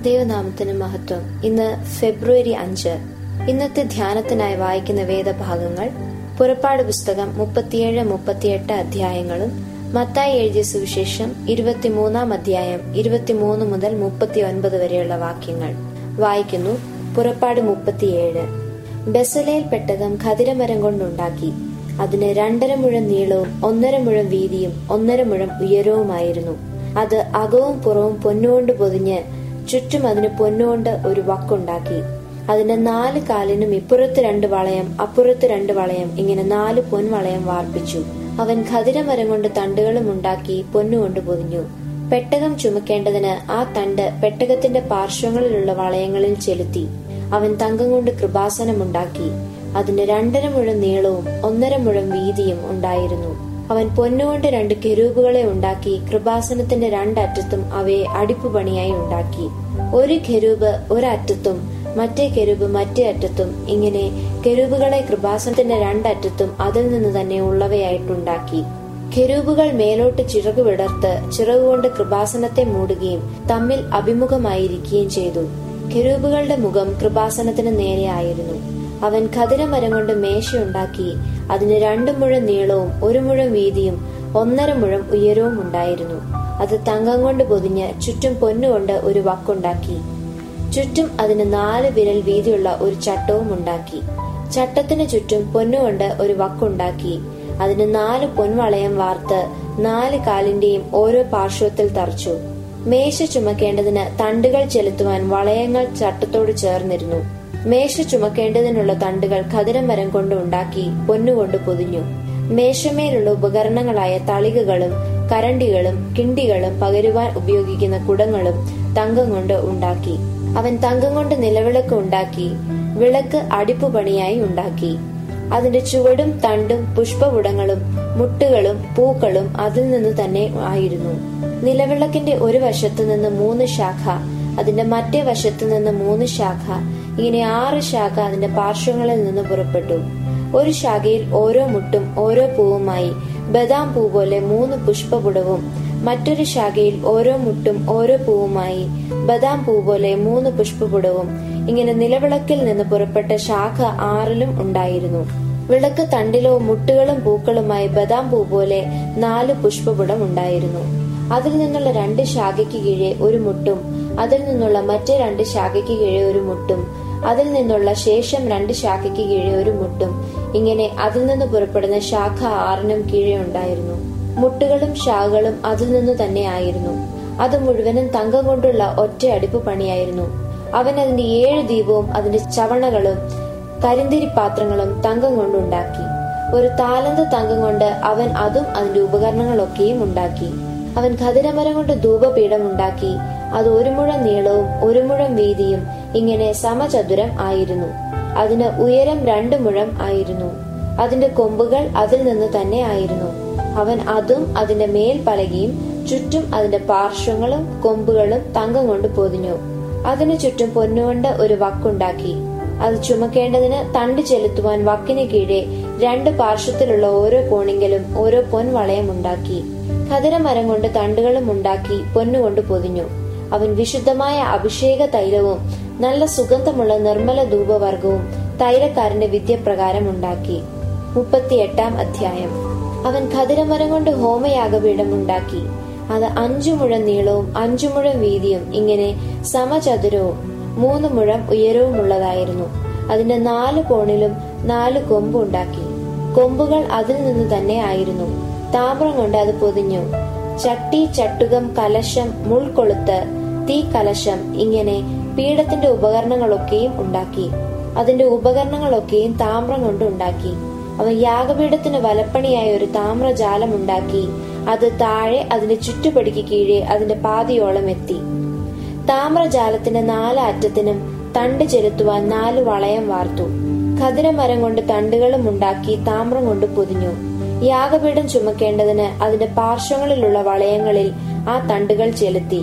ദൈവനാമത്തിന് മഹത്വം ഇന്ന് ഫെബ്രുവരി അഞ്ച് ഇന്നത്തെ ധ്യാനത്തിനായി വായിക്കുന്ന വേദഭാഗങ്ങൾ പുറപ്പാട് പുസ്തകം മുപ്പത്തിയേഴ് മുപ്പത്തിയെട്ട് അധ്യായങ്ങളും മത്തായി എഴുതിയ സുവിശേഷം ഇരുപത്തിമൂന്നാം അധ്യായം ഇരുപത്തിമൂന്ന് മുതൽ മുപ്പത്തി ഒൻപത് വരെയുള്ള വാക്യങ്ങൾ വായിക്കുന്നു പുറപ്പാട് മുപ്പത്തിയേഴ് ബെസലേൽ പെട്ടകം ഖതിരമരം കൊണ്ടുണ്ടാക്കി അതിന് രണ്ടര മുഴം നീളവും ഒന്നര മുഴം വീതിയും ഒന്നര മുഴം ഉയരവുമായിരുന്നു അത് അകവും പുറവും പൊന്നുകൊണ്ട് പൊതിഞ്ഞ് ചുറ്റും അതിന് പൊന്നുകൊണ്ട് ഒരു വക്കുണ്ടാക്കി അതിന്റെ നാല് കാലിനും ഇപ്പുറത്ത് രണ്ട് വളയം അപ്പുറത്ത് രണ്ട് വളയം ഇങ്ങനെ നാല് പൊൻവളയം വാർപ്പിച്ചു അവൻ ഖതിരമരം കൊണ്ട് തണ്ടുകളും ഉണ്ടാക്കി പൊന്നുകൊണ്ട് പൊതിഞ്ഞു പെട്ടകം ചുമക്കേണ്ടതിന് ആ തണ്ട് പെട്ടകത്തിന്റെ പാർശ്വങ്ങളിലുള്ള വളയങ്ങളിൽ ചെലുത്തി അവൻ തങ്കം കൊണ്ട് കൃപാസനമുണ്ടാക്കി അതിന് രണ്ടര മുഴം നീളവും ഒന്നര മുഴം വീതിയും ഉണ്ടായിരുന്നു അവൻ പൊന്നുകൊണ്ട് രണ്ട് കെരൂബുകളെ ഉണ്ടാക്കി കൃപാസനത്തിന്റെ രണ്ടറ്റത്തും അവയെ അടിപ്പുപണിയായി ഉണ്ടാക്കി ഒരു കെരൂബ് ഒരറ്റത്തും മറ്റേ കെരൂബ് മറ്റേ അറ്റത്തും ഇങ്ങനെ കെരൂബുകളെ കൃപാസനത്തിന്റെ രണ്ടറ്റത്തും അതിൽ നിന്ന് തന്നെ ഉള്ളവയായിട്ടുണ്ടാക്കി കെരൂബുകൾ മേലോട്ട് ചിറകു വിടർത്ത് ചിറകുകൊണ്ട് കൃപാസനത്തെ മൂടുകയും തമ്മിൽ അഭിമുഖമായിരിക്കുകയും ചെയ്തു കെരൂബുകളുടെ മുഖം കൃപാസനത്തിന് നേരെയായിരുന്നു അവൻ ഖതിരമരം കൊണ്ട് മേശയുണ്ടാക്കി അതിന് രണ്ടു മുഴം നീളവും ഒരു മുഴം വീതിയും ഒന്നര മുഴം ഉയരവും ഉണ്ടായിരുന്നു അത് തങ്കം കൊണ്ട് പൊതിഞ്ഞ് ചുറ്റും പൊന്നുകൊണ്ട് ഒരു വക്കുണ്ടാക്കി ചുറ്റും അതിന് നാല് വിരൽ വീതിയുള്ള ഒരു ചട്ടവും ഉണ്ടാക്കി ചട്ടത്തിന് ചുറ്റും പൊന്നുകൊണ്ട് ഒരു വക്കുണ്ടാക്കി അതിന് നാല് പൊൻവളയം വാർത്ത് നാല് കാലിന്റെയും ഓരോ പാർശ്വത്തിൽ തറച്ചു മേശ ചുമക്കേണ്ടതിന് തണ്ടുകൾ ചെലുത്തുവാൻ വളയങ്ങൾ ചട്ടത്തോട് ചേർന്നിരുന്നു മേശ ചുമക്കേണ്ടതിനുള്ള തണ്ടുകൾ ഖതിരമരം കൊണ്ട് ഉണ്ടാക്കി പൊന്നുകൊണ്ട് പൊതിഞ്ഞു മേശമേലുള്ള ഉപകരണങ്ങളായ തളികകളും കരണ്ടികളും കിണ്ടികളും പകരുവാൻ ഉപയോഗിക്കുന്ന കുടങ്ങളും തങ്കം കൊണ്ട് ഉണ്ടാക്കി അവൻ തങ്കം കൊണ്ട് നിലവിളക്ക് ഉണ്ടാക്കി വിളക്ക് അടിപ്പുപണിയായി ഉണ്ടാക്കി അതിന്റെ ചുവടും തണ്ടും പുഷ്പപുടങ്ങളും മുട്ടുകളും പൂക്കളും അതിൽ നിന്ന് തന്നെ ആയിരുന്നു നിലവിളക്കിന്റെ ഒരു വശത്തു നിന്ന് മൂന്ന് ശാഖ അതിന്റെ മറ്റേ വശത്തു നിന്ന് മൂന്ന് ശാഖ ഇങ്ങനെ ആറ് ശാഖ അതിന്റെ പാർശ്വങ്ങളിൽ നിന്ന് പുറപ്പെട്ടു ഒരു ശാഖയിൽ ഓരോ മുട്ടും ഓരോ പൂവുമായി ബദാം പൂ പോലെ മൂന്ന് പുഷ്പപുടവും മറ്റൊരു ശാഖയിൽ ഓരോ മുട്ടും ഓരോ പൂവുമായി ബദാം പൂ പോലെ മൂന്ന് പുഷ്പപുടവും ഇങ്ങനെ നിലവിളക്കിൽ നിന്ന് പുറപ്പെട്ട ശാഖ ആറിലും ഉണ്ടായിരുന്നു വിളക്ക് തണ്ടിലോ മുട്ടുകളും പൂക്കളുമായി ബദാം പൂ പോലെ നാല് പുഷ്പപുടം ഉണ്ടായിരുന്നു അതിൽ നിന്നുള്ള രണ്ട് ശാഖയ്ക്ക് കീഴെ ഒരു മുട്ടും അതിൽ നിന്നുള്ള മറ്റേ രണ്ട് ശാഖയ്ക്ക് കീഴെ ഒരു മുട്ടും അതിൽ നിന്നുള്ള ശേഷം രണ്ട് ശാഖയ്ക്ക് കീഴെ ഒരു മുട്ടും ഇങ്ങനെ അതിൽ നിന്ന് പുറപ്പെടുന്ന ശാഖ ആറിനും കീഴെ ഉണ്ടായിരുന്നു മുട്ടുകളും ശാഖകളും അതിൽ നിന്ന് തന്നെ ആയിരുന്നു അത് മുഴുവനും തങ്കം കൊണ്ടുള്ള ഒറ്റ അടുപ്പ് പണിയായിരുന്നു അവൻ അതിന്റെ ഏഴ് ദീപവും അതിന്റെ ചവണകളും കരിന്തിരി പാത്രങ്ങളും തങ്കം കൊണ്ടുണ്ടാക്കി ഒരു താലന്ത് തങ്കം കൊണ്ട് അവൻ അതും അതിന്റെ ഉപകരണങ്ങളൊക്കെയും ഉണ്ടാക്കി അവൻ ഖതിരമരം കൊണ്ട് ധൂപപീഠം ഉണ്ടാക്കി അത് ഒരു മുഴം നീളവും ഒരു മുഴം വീതിയും ഇങ്ങനെ സമചതുരം ആയിരുന്നു അതിന് ഉയരം രണ്ടു മുഴം ആയിരുന്നു അതിന്റെ കൊമ്പുകൾ അതിൽ നിന്ന് തന്നെ ആയിരുന്നു അവൻ അതും അതിന്റെ മേൽപ്പലകയും ചുറ്റും അതിന്റെ പാർശ്വങ്ങളും കൊമ്പുകളും തങ്കം കൊണ്ട് പൊതിഞ്ഞു അതിനു ചുറ്റും പൊന്നുകൊണ്ട് ഒരു വക്കുണ്ടാക്കി അത് ചുമക്കേണ്ടതിന് തണ്ട് ചെലുത്തുവാൻ വക്കിന് കീഴെ രണ്ട് പാർശ്വത്തിലുള്ള ഓരോ കോണിങ്കലും ഓരോ പൊൻവളയം ഉണ്ടാക്കി ഖതിരമരം കൊണ്ട് തണ്ടുകളും ഉണ്ടാക്കി പൊന്നുകൊണ്ട് പൊതിഞ്ഞു അവൻ വിശുദ്ധമായ അഭിഷേക തൈലവും നല്ല സുഗന്ധമുള്ള നിർമ്മല ധൂപവർഗവും തൈലക്കാരന്റെ വിദ്യപ്രകാരം ഉണ്ടാക്കി മുപ്പത്തിയെട്ടാം അധ്യായം അവൻ ഖതിരമരം കൊണ്ട് ഹോമയാഗപീഠം ഉണ്ടാക്കി അത് അഞ്ചു മുഴം നീളവും അഞ്ചു മുഴം വീതിയും ഇങ്ങനെ സമചതുരവും മൂന്ന് മുഴം ഉയരവുമുള്ളതായിരുന്നു അതിന്റെ നാല് കോണിലും നാല് കൊമ്പുണ്ടാക്കി കൊമ്പുകൾ അതിൽ നിന്ന് തന്നെ ആയിരുന്നു താമ്രം കൊണ്ട് അത് പൊതിഞ്ഞു ചട്ടി ചട്ടുകം കലശം മുൾക്കൊളുത്ത് തീ കലശം ഇങ്ങനെ പീഠത്തിന്റെ ഉപകരണങ്ങളൊക്കെയും ഉണ്ടാക്കി അതിന്റെ ഉപകരണങ്ങളൊക്കെയും താമ്രം കൊണ്ട് ഉണ്ടാക്കി അവൻ യാഗപീഠത്തിന് വലപ്പണിയായ ഒരു താമ്രജാലം ഉണ്ടാക്കി അത് താഴെ അതിന്റെ ചുറ്റുപടിക്ക് കീഴെ അതിന്റെ പാതിയോളം എത്തി താമ്രജാലത്തിന്റെ നാല് അറ്റത്തിനും തണ്ട് ചെലുത്തുവാൻ നാല് വളയം വാർത്തു ഖതിരമരം കൊണ്ട് തണ്ടുകളും ഉണ്ടാക്കി താമ്രം കൊണ്ട് പൊതിഞ്ഞു യാഗപീഠം ചുമക്കേണ്ടതിന് അതിന്റെ പാർശ്വങ്ങളിലുള്ള വളയങ്ങളിൽ ആ തണ്ടുകൾ ചെലുത്തി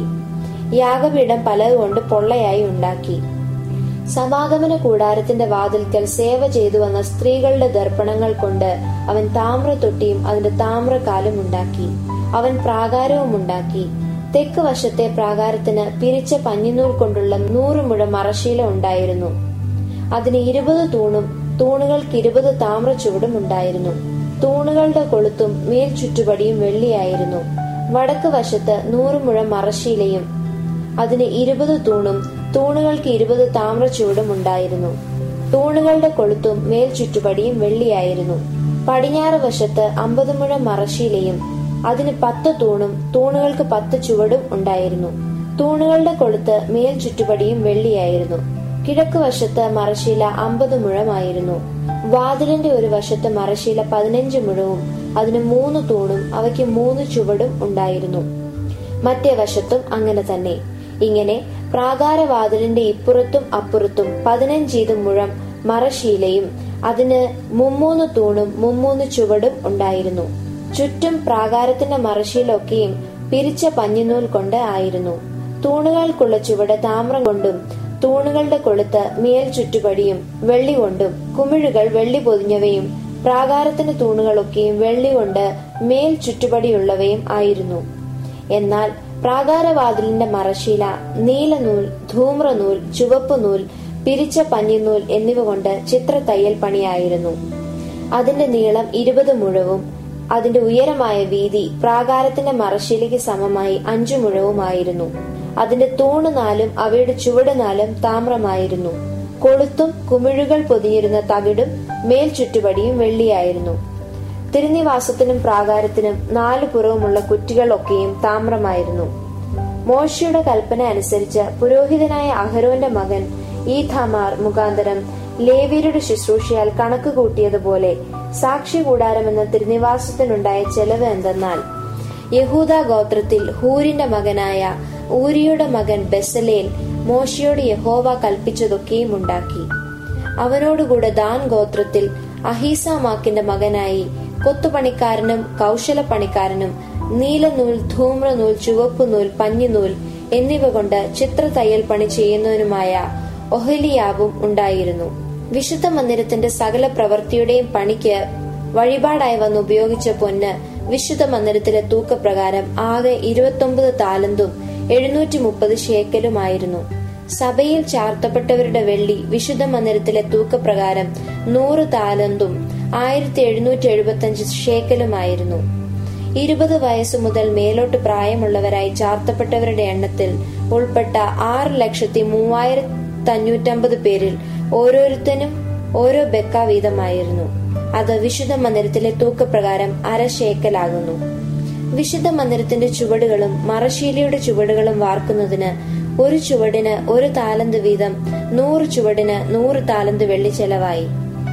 യാഗപീഠം പലതുകൊണ്ട് പൊള്ളയായി ഉണ്ടാക്കി സമാഗമന കൂടാരത്തിന്റെ വാതിൽക്കൽ സേവ ചെയ്തു വന്ന സ്ത്രീകളുടെ ദർപ്പണങ്ങൾ കൊണ്ട് അവൻ താമ്ര തൊട്ടിയും അതിന്റെ താമ്രകാലും ഉണ്ടാക്കി അവൻ പ്രാകാരവും ഉണ്ടാക്കി തെക്ക് വശത്തെ പ്രാകാരത്തിന് പിരിച്ച പഞ്ഞിനൂൽ കൊണ്ടുള്ള നൂറ് മുഴ മറശീല ഉണ്ടായിരുന്നു അതിന് ഇരുപത് തൂണും തൂണുകൾക്ക് ഇരുപത് താമ്ര ചുവടും ഉണ്ടായിരുന്നു തൂണുകളുടെ കൊളുത്തും മേൽ ചുറ്റുപടിയും വെള്ളിയായിരുന്നു വടക്ക് വശത്ത് നൂറ് മുഴ മറശീലയും അതിന് ഇരുപത് തൂണും തൂണുകൾക്ക് ഇരുപത് താമ്ര ചുവടും ഉണ്ടായിരുന്നു തൂണുകളുടെ കൊളുത്തും മേൽ ചുറ്റുപടിയും വെള്ളിയായിരുന്നു പടിഞ്ഞാറ് വശത്ത് അമ്പത് മുഴ മറശീലയും അതിന് പത്ത് തൂണും തൂണുകൾക്ക് പത്ത് ചുവടും ഉണ്ടായിരുന്നു തൂണുകളുടെ കൊളുത്ത് മേൽ ചുറ്റുപടിയും വെള്ളിയായിരുന്നു കിഴക്ക് വശത്ത് മറശീല അമ്പത് മുഴമായിരുന്നു വാതിലിന്റെ ഒരു വശത്ത് മറശീല പതിനഞ്ച് മുഴവും അതിന് മൂന്ന് തൂണും അവയ്ക്ക് മൂന്ന് ചുവടും ഉണ്ടായിരുന്നു മറ്റേ വശത്തും അങ്ങനെ തന്നെ ഇങ്ങനെ പ്രാകാരവാതിലിന്റെ ഇപ്പുറത്തും അപ്പുറത്തും പതിനഞ്ചീത് മുഴം മറശീലയും അതിന് മുമ്മൂന്ന് തൂണും മുമ്മൂന്ന് ചുവടും ഉണ്ടായിരുന്നു ചുറ്റും പ്രാകാരത്തിന്റെ മറശീലൊക്കെയും പിരിച്ച പഞ്ഞിനൂൽ കൊണ്ട് ആയിരുന്നു തൂണുകൾക്കുള്ള ചുവട് താമ്രം കൊണ്ടും തൂണുകളുടെ കൊളുത്ത് മേൽ ചുറ്റുപടിയും വെള്ളി കൊണ്ടും കുമിഴുകൾ വെള്ളി പൊതിഞ്ഞവയും പ്രാകാരത്തിന്റെ തൂണുകളൊക്കെയും വെള്ളി കൊണ്ട് മേൽ ചുറ്റുപടിയുള്ളവയും ആയിരുന്നു എന്നാൽ പ്രാകാരവാതിലിന്റെ മറശീല നീലനൂൽ ധൂമ്രനൂൽ ചുവപ്പ് നൂൽ പിരിച്ച പഞ്ഞിനൂൽ എന്നിവ കൊണ്ട് ചിത്രത്തയ്യൽ പണിയായിരുന്നു അതിന്റെ നീളം ഇരുപത് മുഴവും അതിന്റെ ഉയരമായ വീതി പ്രാകാരത്തിന്റെ മറശീലയ്ക്ക് സമമായി അഞ്ചു മുഴവുമായിരുന്നു അതിന്റെ തൂണ് നാലും അവയുടെ ചുവട് നാലും താമ്രമായിരുന്നു കൊളുത്തും കുമിഴുകൾ പൊതിഞ്ഞിരുന്ന തവിടും മേൽ ചുറ്റുപടിയും വെള്ളിയായിരുന്നു തിരുനിവാസത്തിനും പ്രാകാരത്തിനും നാലു പുറവുമുള്ള കുറ്റികളൊക്കെയും താമ്രമായിരുന്നു മോശയുടെ കൽപ്പന അനുസരിച്ച് പുരോഹിതനായ അഹരോന്റെ മകൻ ഈഥാമാർ മുഖാന്തരം ലേവ്യരുടെ ശുശ്രൂഷയാൽ കണക്ക് കൂട്ടിയതുപോലെ സാക്ഷി കൂടാരമെന്ന തിരുനിവാസത്തിനുണ്ടായ ചെലവ് എന്തെന്നാൽ യഹൂദ ഗോത്രത്തിൽ ഹൂരിന്റെ മകനായ ഊരിയുടെ മകൻ ബെസലേൽ മോശയോട് യഹോവ കൽപ്പിച്ചതൊക്കെയും ഉണ്ടാക്കി അവനോടുകൂടെ ദാൻ ഗോത്രത്തിൽ അഹീസാമാക്കിന്റെ മകനായി കൊത്തുപണിക്കാരനും കൗശലപ്പണിക്കാരനും നീലനൂൽ ധൂമ്രനൂൽ ചുവപ്പുനൂൽ പഞ്ഞിനൂൽ എന്നിവ കൊണ്ട് ചിത്രതയ്യൽ പണി ചെയ്യുന്നവനുമായ ഒഹലിയാവും ഉണ്ടായിരുന്നു വിശുദ്ധ മന്ദിരത്തിന്റെ സകല പ്രവൃത്തിയുടെയും പണിക്ക് വഴിപാടായി വന്ന് ഉപയോഗിച്ച പൊന്ന് വിശുദ്ധ മന്ദിരത്തിലെ തൂക്കപ്രകാരം ആകെ ഇരുപത്തൊമ്പത് താലന്തും എഴുന്നൂറ്റി മുപ്പത് ഷേക്കലുമായിരുന്നു സഭയിൽ ചാർത്തപ്പെട്ടവരുടെ വെള്ളി വിശുദ്ധ മന്ദിരത്തിലെ തൂക്കപ്രകാരം നൂറ് താലന്തും ആയിരത്തി എഴുന്നൂറ്റി എഴുപത്തി അഞ്ച് ഷേക്കലുമായിരുന്നു ഇരുപത് വയസ്സു മുതൽ മേലോട്ട് പ്രായമുള്ളവരായി ചാർത്തപ്പെട്ടവരുടെ എണ്ണത്തിൽ ഉൾപ്പെട്ട ആറ് ലക്ഷത്തി മൂവായിരത്തി അഞ്ഞൂറ്റമ്പത് പേരിൽ ഓരോരുത്തനും ഓരോ ബെക്ക വീതമായിരുന്നു അത് വിശുദ്ധ മന്ദിരത്തിലെ തൂക്കപ്രകാരം അര ഷേക്കലാകുന്നു വിശുദ്ധ മന്ദിരത്തിന്റെ ചുവടുകളും മറശീലയുടെ ചുവടുകളും വാർക്കുന്നതിന് ഒരു ചുവടിന് ഒരു താലന്ത് വീതം നൂറ് ചുവടിന് നൂറ് താലന്ത് വെള്ളി ചെലവായി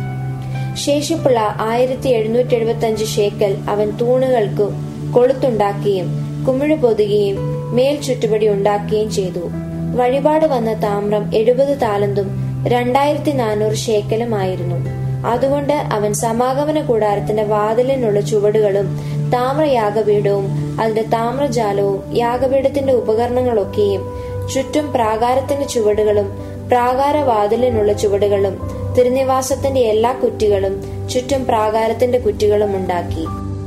ശേഷിപ്പുള്ള ആയിരത്തി എഴുന്നൂറ്റി എഴുപത്തി അഞ്ച് ഷേക്കൽ അവൻ തൂണുകൾക്കു കൊളുത്തുണ്ടാക്കുകയും കുമിഴ് പൊതുകയും മേൽ ചുറ്റുപടി ഉണ്ടാക്കുകയും ചെയ്തു വഴിപാട് വന്ന താമ്രം എഴുപത് താലന്തും രണ്ടായിരത്തി നാനൂറ് ഷേക്കലുമായിരുന്നു അതുകൊണ്ട് അവൻ സമാഗമന കൂടാരത്തിന്റെ വാതിലിനുള്ള ചുവടുകളും താമ്രയാഗപീഠവും അതിന്റെ താമ്രജാലവും യാഗപീഠത്തിന്റെ ഉപകരണങ്ങളൊക്കെയും ചുറ്റും പ്രാകാരത്തിന്റെ ചുവടുകളും പ്രാകാരവാതിലിനുള്ള ചുവടുകളും തിരുനിവാസത്തിന്റെ എല്ലാ കുറ്റികളും ചുറ്റും പ്രാകാരത്തിന്റെ കുറ്റികളും ഉണ്ടാക്കി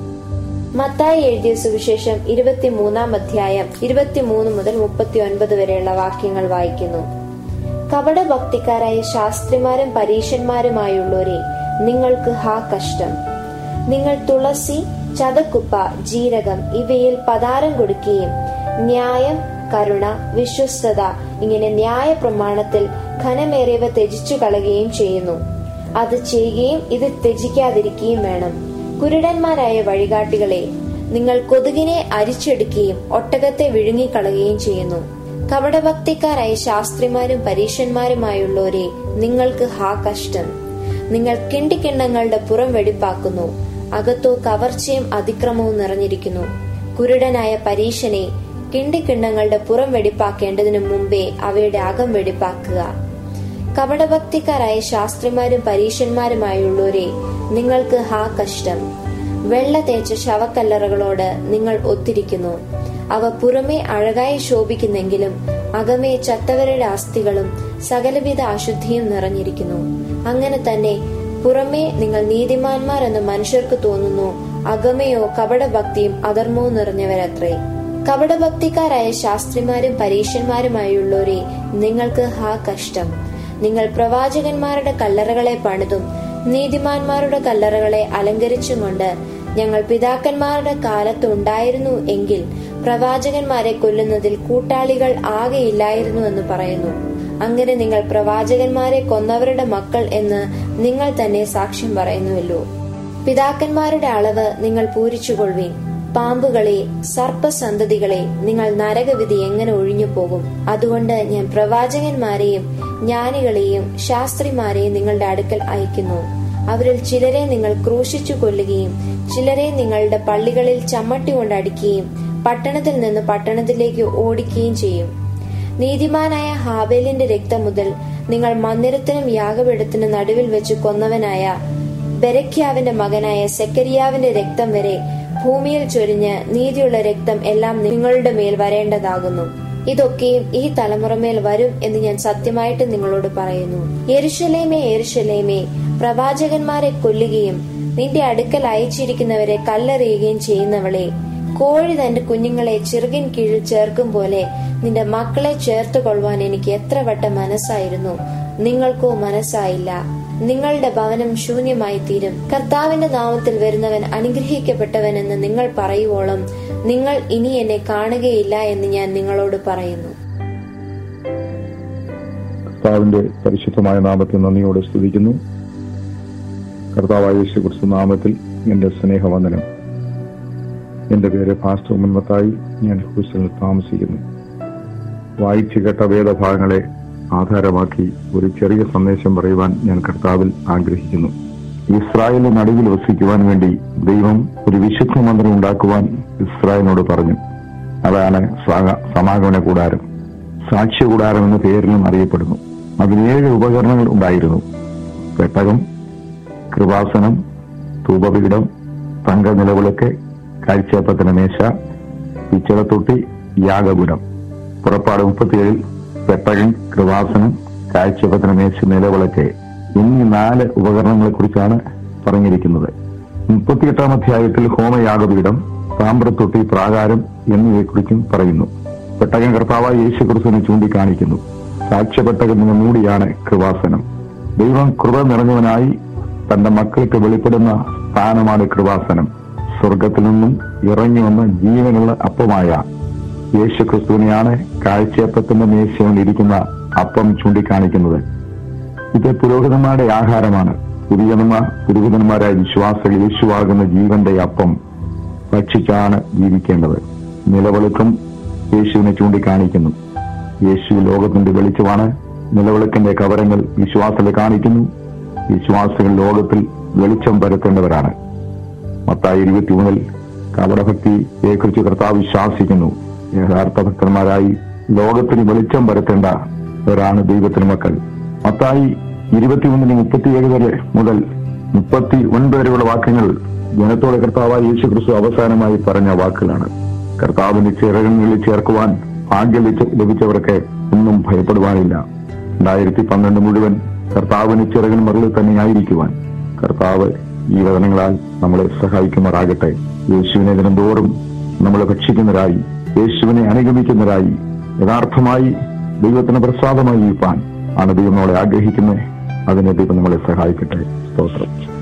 മത്തായി എഴുതിയ സുവിശേഷം ഇരുപത്തിമൂന്നാം അധ്യായം ഇരുപത്തിമൂന്ന് മുതൽ മുപ്പത്തി ഒൻപത് വരെയുള്ള വാക്യങ്ങൾ വായിക്കുന്നു കപടഭക്തിക്കാരായ ശാസ്ത്രിമാരും പരീശന്മാരുമായുള്ളവരെ നിങ്ങൾക്ക് ഹാ കഷ്ടം നിങ്ങൾ തുളസി ചതക്കുപ്പ ജീരകം ഇവയിൽ പതാരം കൊടുക്കുകയും ന്യായം കരുണ വിശ്വസ്തത ഇങ്ങനെ ന്യായ പ്രമാണത്തിൽ ഘനമേറിയവ ത്യജിച്ചു കളയുകയും ചെയ്യുന്നു അത് ചെയ്യുകയും ഇത് ത്യജിക്കാതിരിക്കുകയും വേണം കുരുടന്മാരായ വഴികാട്ടികളെ നിങ്ങൾ കൊതുകിനെ അരിച്ചെടുക്കുകയും ഒട്ടകത്തെ വിഴുങ്ങിക്കളയുകയും ചെയ്യുന്നു കപടഭക്തിക്കാരായ ശാസ്ത്രിമാരും പരീക്ഷന്മാരുമായുള്ളവരെ നിങ്ങൾക്ക് ഹാ കഷ്ടം നിങ്ങൾ കിണ്ടിക്കിണ്ണങ്ങളുടെ പുറം വെടിപ്പാക്കുന്നു അകത്തോ കവർച്ചയും അതിക്രമവും നിറഞ്ഞിരിക്കുന്നു കുരുടനായ പരീശനെ കിണ്ടിക്കിണ്ണങ്ങളുടെ പുറം വെടിപ്പാക്കേണ്ടതിനു മുമ്പേ അവയുടെ അകം വെടിപ്പാക്കുക കപടഭക്തിക്കാരായ ശാസ്ത്രിമാരും പരീശന്മാരുമായുള്ളവരെ നിങ്ങൾക്ക് ഹാ കഷ്ടം വെള്ള തേച്ച ശവക്കല്ലറകളോട് നിങ്ങൾ ഒത്തിരിക്കുന്നു അവ പുറമേ അഴകായി ശോഭിക്കുന്നെങ്കിലും അകമേ ചത്തവരുടെ അസ്ഥികളും സകലവിധ അശുദ്ധിയും നിറഞ്ഞിരിക്കുന്നു അങ്ങനെ തന്നെ പുറമേ നിങ്ങൾ നീതിമാന്മാർ എന്ന് മനുഷ്യർക്ക് തോന്നുന്നു അകമയോ കപടഭക്തിയും അധർമ്മവും നിറഞ്ഞവരത്രേ കപടഭക്തിക്കാരായ ശാസ്ത്രിമാരും പരീക്ഷന്മാരുമായുള്ളവരെ നിങ്ങൾക്ക് ഹാ കഷ്ടം നിങ്ങൾ പ്രവാചകന്മാരുടെ കല്ലറകളെ പണിതും നീതിമാന്മാരുടെ കല്ലറകളെ അലങ്കരിച്ചുകൊണ്ട് ഞങ്ങൾ പിതാക്കന്മാരുടെ കാലത്ത് ഉണ്ടായിരുന്നു എങ്കിൽ പ്രവാചകന്മാരെ കൊല്ലുന്നതിൽ കൂട്ടാളികൾ ആകെയില്ലായിരുന്നു എന്ന് പറയുന്നു അങ്ങനെ നിങ്ങൾ പ്രവാചകന്മാരെ കൊന്നവരുടെ മക്കൾ എന്ന് നിങ്ങൾ തന്നെ സാക്ഷ്യം പറയുന്നുവല്ലോ പിതാക്കന്മാരുടെ അളവ് നിങ്ങൾ പൂരിച്ചുകൊള്ളുവീൻ പാമ്പുകളെ സർപ്പസന്തതികളെ നിങ്ങൾ നരകവിധി എങ്ങനെ ഒഴിഞ്ഞു പോകും അതുകൊണ്ട് ഞാൻ പ്രവാചകന്മാരെയും ജ്ഞാനികളെയും ശാസ്ത്രിമാരെയും നിങ്ങളുടെ അടുക്കൽ അയക്കുന്നു അവരിൽ ചിലരെ നിങ്ങൾ ക്രൂശിച്ചു കൊല്ലുകയും ചിലരെ നിങ്ങളുടെ പള്ളികളിൽ ചമ്മട്ടി കൊണ്ട് അടിക്കുകയും പട്ടണത്തിൽ നിന്ന് പട്ടണത്തിലേക്ക് ഓടിക്കുകയും ചെയ്യും നീതിമാനായ ഹാബേലിന്റെ രക്തം മുതൽ നിങ്ങൾ മന്ദിരത്തിനും യാഗപീഠത്തിനും നടുവിൽ വെച്ച് കൊന്നവനായ ബെരക്യാവിന്റെ മകനായ സെക്കരിയാവിന്റെ രക്തം വരെ ഭൂമിയിൽ ചൊരിഞ്ഞ് നീതിയുള്ള രക്തം എല്ലാം നിങ്ങളുടെ മേൽ വരേണ്ടതാകുന്നു ഇതൊക്കെയും ഈ തലമുറമേൽ വരും എന്ന് ഞാൻ സത്യമായിട്ട് നിങ്ങളോട് പറയുന്നു എരുഷലേമേ എരുഷലേമേ പ്രവാചകന്മാരെ കൊല്ലുകയും നിന്റെ അടുക്കൽ അയച്ചിരിക്കുന്നവരെ കല്ലെറിയുകയും ചെയ്യുന്നവളെ കോഴി തന്റെ കുഞ്ഞുങ്ങളെ ചിറകിൻ കീഴിൽ ചേർക്കും പോലെ നിന്റെ മക്കളെ ചേർത്ത് കൊള്ളുവാൻ എനിക്ക് എത്ര വട്ടം മനസ്സായിരുന്നു നിങ്ങൾക്കോ മനസ്സായില്ല നിങ്ങളുടെ ഭവനം ശൂന്യമായി തീരും കർത്താവിന്റെ നാമത്തിൽ വരുന്നവൻ അനുഗ്രഹിക്കപ്പെട്ടവൻ എന്ന് നിങ്ങൾ പറയുവോളം നിങ്ങൾ ഇനി എന്നെ കാണുകയില്ല എന്ന് ഞാൻ നിങ്ങളോട് പറയുന്നു കർത്താവിന്റെ പരിശുദ്ധമായ നാമത്തിൽ നന്ദിയോടെ സ്തുതിക്കുന്നു കർത്താവായ യേശു ക്രിസ്തു നാമത്തിൽ എന്റെ സ്നേഹവന്ദനം എന്റെ പേര് ഫാസ്റ്റർ മുൻപത്തായി ഞാൻ ഹൂസ്റ്റണിൽ താമസിക്കുന്നു വായിച്ചു കേട്ട വേദഭാഗങ്ങളെ ആധാരമാക്കി ഒരു ചെറിയ സന്ദേശം പറയുവാൻ ഞാൻ കർത്താവിൽ ആഗ്രഹിക്കുന്നു ഇസ്രായേലിന് നടുവിൽ വസിക്കുവാൻ വേണ്ടി ദൈവം ഒരു വിശുദ്ധ മന്ത്രം ഉണ്ടാക്കുവാൻ ഇസ്രായേലിനോട് പറഞ്ഞു അതാണ് സാഗ- സമാഗമന കൂടാരം സാക്ഷ്യ കൂടാരം എന്ന പേരിലും അറിയപ്പെടുന്നു അതിന് ഏഴ് ഉപകരണങ്ങൾ ഉണ്ടായിരുന്നു പെട്ടകം കൃപാസനം ധൂപപീഠം തങ്ക നിലവിളക്ക് കാഴ്ചയപ്പത്തിന് മേശ പിച്ചളത്തൊട്ടി യാഗപുരം പുറപ്പാട് മുപ്പത്തിയേഴിൽ പെട്ടകൻ കൃപാസനം കാഴ്ചയപ്പത്തിന് മേശ നിലവിളക്ക് എന്നീ നാല് ഉപകരണങ്ങളെ കുറിച്ചാണ് പറഞ്ഞിരിക്കുന്നത് മുപ്പത്തിയെട്ടാം അധ്യായത്തിൽ ഹോമയാഗപീഠം താമ്രത്തൊട്ടി പ്രാകാരം എന്നിവയെക്കുറിച്ചും പറയുന്നു പെട്ടകൻ കർത്താവായ യേശു ക്രിസ്തുവിനെ ചൂണ്ടിക്കാണിക്കുന്നു സാക്ഷ്യപ്പെട്ടകൻ എന്ന മൂടിയാണ് കൃപാസനം ദൈവം കൃപ നിറഞ്ഞവനായി തന്റെ മക്കൾക്ക് വെളിപ്പെടുന്ന സ്ഥാനമാണ് കൃപാസനം സ്വർഗത്തിൽ നിന്നും ഇറങ്ങി വന്ന ജീവനുള്ള അപ്പമായ യേശു ക്രിസ്തുവിനെയാണ് കാഴ്ചയപ്പത്തിന്റെ മേശയിൽ ഇരിക്കുന്ന അപ്പം ചൂണ്ടിക്കാണിക്കുന്നത് ഇത് പുരോഹിതന്മാരുടെ ആഹാരമാണ് പുതിയന്മ പുരോഹിതന്മാരായ വിശ്വാസികൾ യേശുവാകുന്ന ജീവന്റെ അപ്പം ഭക്ഷിച്ചാണ് ജീവിക്കേണ്ടത് നിലവിളക്കും യേശുവിനെ ചൂണ്ടിക്കാണിക്കുന്നു യേശു ലോകത്തിന്റെ വെളിച്ചമാണ് നിലവിളക്കിന്റെ കവരങ്ങൾ വിശ്വാസത്തിൽ കാണിക്കുന്നു വിശ്വാസികൾ ലോകത്തിൽ വെളിച്ചം പരത്തേണ്ടവരാണ് മത്തായി ഇരുപത്തിമൂന്നിൽ കപടഭക്തിയെക്കുറിച്ച് കർത്താവ് വിശ്വാസിക്കുന്നു യഥാർത്ഥ ഭക്തന്മാരായി ലോകത്തിന് വെളിച്ചം പരത്തേണ്ടവരാണ് ദൈവത്തിന് മക്കൾ മത്തായി ഇരുപത്തിമൂന്നിന് മുപ്പത്തിയേഴ് വരെ മുതൽ മുപ്പത്തി ഒൻപത് വരെയുള്ള വാക്യങ്ങൾ ജനത്തോടെ കർത്താവായ യേശു ക്രിസ്തു അവസാനമായി പറഞ്ഞ വാക്കുകളാണ് കർത്താവിന്റെ ചിറകങ്ങളിൽ ചേർക്കുവാൻ ഭാഗ്യം ലഭിച്ച- ലഭിച്ചവർക്ക് ഒന്നും ഭയപ്പെടുവാനില്ല രണ്ടായിരത്തി പന്ത്രണ്ട് മുഴുവൻ കർത്താവിന് ചിറകൻ മറിൽ തന്നെ ആയിരിക്കുവാൻ കർത്താവ് ഈ വചനങ്ങളാൽ നമ്മളെ സഹായിക്കുമാറാകട്ടെ യേശുവിനെ ദിനംതോറും നമ്മളെ ഭക്ഷിക്കുന്നവരായി യേശുവിനെ അനുഗമിക്കുന്നവരായി യഥാർത്ഥമായി ദൈവത്തിന് പ്രസാദമായി ജീവിപ്പാൻ ആണ് ദൈവം നമ്മളെ ആഗ്രഹിക്കുന്നത് അതിനെ ദൈവം നമ്മളെ സഹായിക്കട്ടെ സ്തോത്രം